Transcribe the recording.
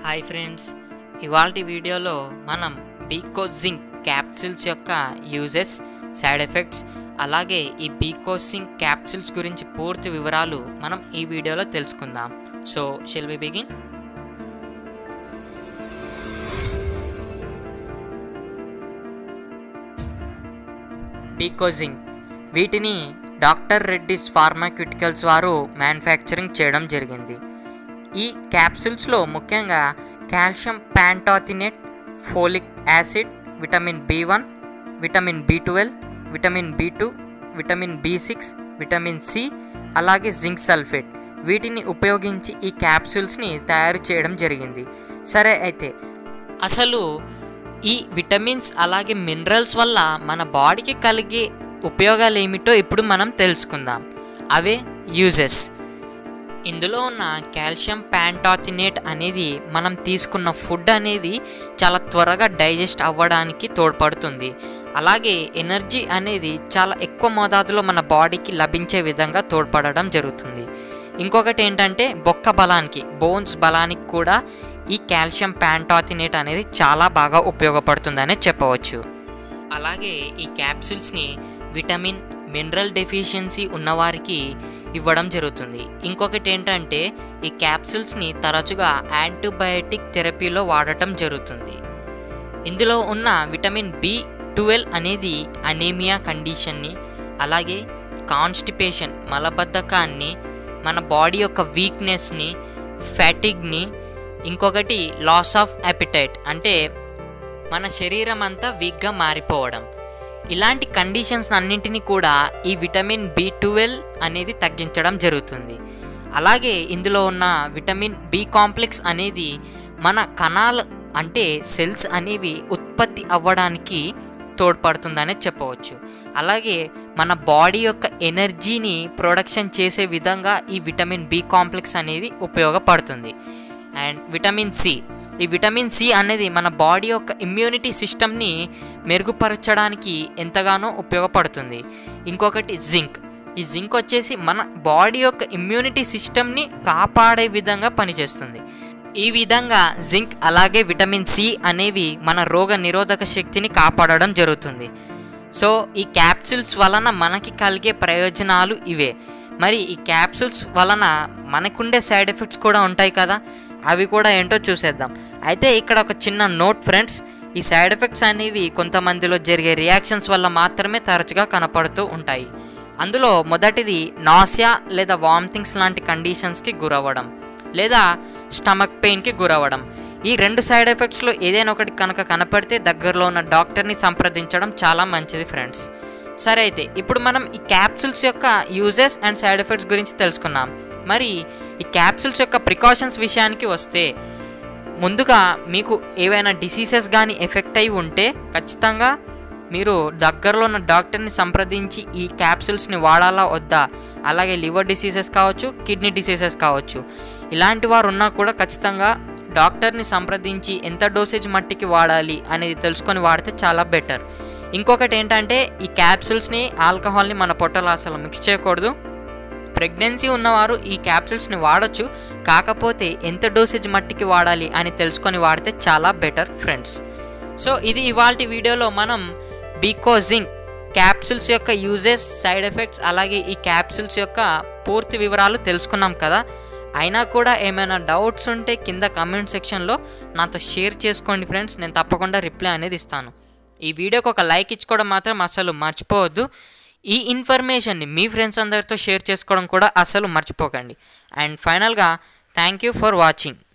hi friends ఇవాళ వీడియోలో మనం బీకోజింగ్ క్యాప్సిల్స్ యొక్క యూజెస్ సైడ్ ఎఫెక్ట్స్ అలాగే ఈ బీకోసింగ్ క్యాప్సిల్స్ గురించి పూర్తి వివరాలు మనం ఈ వీడియోలో తెలుసుకుందాం సో షెల్ వి బిగిన్ బీకోజింగ్ వీటిని డాక్టర్ రెడ్డిస్ ఫార్మాక్యూటికల్స్ వారు మ్యానుఫ్యాక్చరింగ్ చేయడం జరిగింది ఈ క్యాప్సూల్స్లో ముఖ్యంగా calcium pantothenate folic acid vitamin B one vitamin B twelve vitamin B two vitamin B six vitamin C అలాగే జింక్ సల్ఫేట్ వీటిని ఉపయోగించి ఈ క్యాప్సూల్స్ని తయారు చేయడం జరిగింది సరే అయితే అసలు ఈ విటమిన్స్ అలాగే మినరల్స్ వల్ల మన బాడీకి కలిగే ఉపయోగాలు ఏమిటో ఇప్పుడు మనం తెలుసుకుందాం అవే యూజెస్ ఇందులో ఉన్న కాల్షియం ప్యాంటాథినేట్ అనేది మనం తీసుకున్న ఫుడ్ అనేది చాలా త్వరగా డైజెస్ట్ అవ్వడానికి తోడ్పడుతుంది అలాగే ఎనర్జీ అనేది చాలా ఎక్కువ మోతాదులో మన బాడీకి లభించే విధంగా తోడ్పడడం జరుగుతుంది ఇంకొకటి ఏంటంటే బొక్క బలానికి బోన్స్ బలానికి కూడా ఈ కాల్షియం ప్యాంటాథినేట్ అనేది చాలా బాగా ఉపయోగపడుతుందనే చెప్పవచ్చు అలాగే ఈ క్యాప్సూల్స్ని విటమిన్ మినరల్ డెఫిషియన్సీ ఉన్నవారికి ఇవ్వడం జరుగుతుంది ఇంకొకటి ఏంటంటే ఈ క్యాప్సూల్స్ని తరచుగా యాంటీబయాటిక్ థెరపీలో వాడటం జరుగుతుంది ఇందులో ఉన్న విటమిన్ బి ట్వెల్వ్ అనేది అనీమియా కండిషన్ని అలాగే కాన్స్టిపేషన్ మలబద్ధకాన్ని మన బాడీ యొక్క వీక్నెస్ని ఫ్యాటిగ్ని ఇంకొకటి లాస్ ఆఫ్ అపిటైట్ అంటే మన శరీరం అంతా వీక్గా మారిపోవడం ఇలాంటి కండిషన్స్ అన్నింటినీ కూడా ఈ విటమిన్ బి ట్వెల్వ్ అనేది తగ్గించడం జరుగుతుంది అలాగే ఇందులో ఉన్న విటమిన్ బి కాంప్లెక్స్ అనేది మన కణాలు అంటే సెల్స్ అనేవి ఉత్పత్తి అవ్వడానికి తోడ్పడుతుందనే చెప్పవచ్చు అలాగే మన బాడీ యొక్క ఎనర్జీని ప్రొడక్షన్ చేసే విధంగా ఈ విటమిన్ బి కాంప్లెక్స్ అనేది ఉపయోగపడుతుంది అండ్ విటమిన్ సి ఈ విటమిన్ సి అనేది మన బాడీ యొక్క ఇమ్యూనిటీ సిస్టమ్ని మెరుగుపరచడానికి ఎంతగానో ఉపయోగపడుతుంది ఇంకొకటి జింక్ ఈ జింక్ వచ్చేసి మన బాడీ యొక్క ఇమ్యూనిటీ సిస్టమ్ని కాపాడే విధంగా పనిచేస్తుంది ఈ విధంగా జింక్ అలాగే విటమిన్ సి అనేవి మన రోగ నిరోధక శక్తిని కాపాడడం జరుగుతుంది సో ఈ క్యాప్సూల్స్ వలన మనకి కలిగే ప్రయోజనాలు ఇవే మరి ఈ క్యాప్సూల్స్ వలన మనకుండే సైడ్ ఎఫెక్ట్స్ కూడా ఉంటాయి కదా అవి కూడా ఏంటో చూసేద్దాం అయితే ఇక్కడ ఒక చిన్న నోట్ ఫ్రెండ్స్ ఈ సైడ్ ఎఫెక్ట్స్ అనేవి కొంతమందిలో జరిగే రియాక్షన్స్ వల్ల మాత్రమే తరచుగా కనపడుతూ ఉంటాయి అందులో మొదటిది నాసియా లేదా వామిటింగ్స్ లాంటి కండిషన్స్కి గురవ్వడం లేదా స్టమక్ పెయిన్కి గురవ్వడం ఈ రెండు సైడ్ ఎఫెక్ట్స్లో ఏదైనా ఒకటి కనుక కనపడితే దగ్గరలో ఉన్న డాక్టర్ని సంప్రదించడం చాలా మంచిది ఫ్రెండ్స్ సరే అయితే ఇప్పుడు మనం ఈ క్యాప్సూల్స్ యొక్క యూజెస్ అండ్ సైడ్ ఎఫెక్ట్స్ గురించి తెలుసుకున్నాం మరి ఈ క్యాప్సూల్స్ యొక్క ప్రికాషన్స్ విషయానికి వస్తే ముందుగా మీకు ఏవైనా డిసీజెస్ కానీ ఎఫెక్ట్ అయి ఉంటే ఖచ్చితంగా మీరు దగ్గరలో ఉన్న డాక్టర్ని సంప్రదించి ఈ క్యాప్సూల్స్ని వాడాలా వద్దా అలాగే లివర్ డిసీజెస్ కావచ్చు కిడ్నీ డిసీజెస్ కావచ్చు ఇలాంటి వారు ఉన్నా కూడా ఖచ్చితంగా డాక్టర్ని సంప్రదించి ఎంత డోసేజ్ మట్టికి వాడాలి అనేది తెలుసుకొని వాడితే చాలా బెటర్ ఇంకొకటి ఏంటంటే ఈ క్యాప్సూల్స్ని ఆల్కహాల్ని మన పొట్టలో అసలు మిక్స్ చేయకూడదు ప్రెగ్నెన్సీ ఉన్నవారు ఈ క్యాప్సూల్స్ని వాడచ్చు కాకపోతే ఎంత డోసేజ్ మట్టికి వాడాలి అని తెలుసుకొని వాడితే చాలా బెటర్ ఫ్రెండ్స్ సో ఇది ఇవాళ వీడియోలో మనం బీకోజింగ్ క్యాప్సూల్స్ యొక్క యూజెస్ సైడ్ ఎఫెక్ట్స్ అలాగే ఈ క్యాప్సూల్స్ యొక్క పూర్తి వివరాలు తెలుసుకున్నాం కదా అయినా కూడా ఏమైనా డౌట్స్ ఉంటే కింద కమెంట్ సెక్షన్లో నాతో షేర్ చేసుకోండి ఫ్రెండ్స్ నేను తప్పకుండా రిప్లై అనేది ఇస్తాను ఈ వీడియోకి ఒక లైక్ ఇచ్చుకోవడం మాత్రం అసలు మర్చిపోవద్దు ఈ ఇన్ఫర్మేషన్ని మీ ఫ్రెండ్స్ అందరితో షేర్ చేసుకోవడం కూడా అసలు మర్చిపోకండి అండ్ ఫైనల్గా థ్యాంక్ యూ ఫర్ వాచింగ్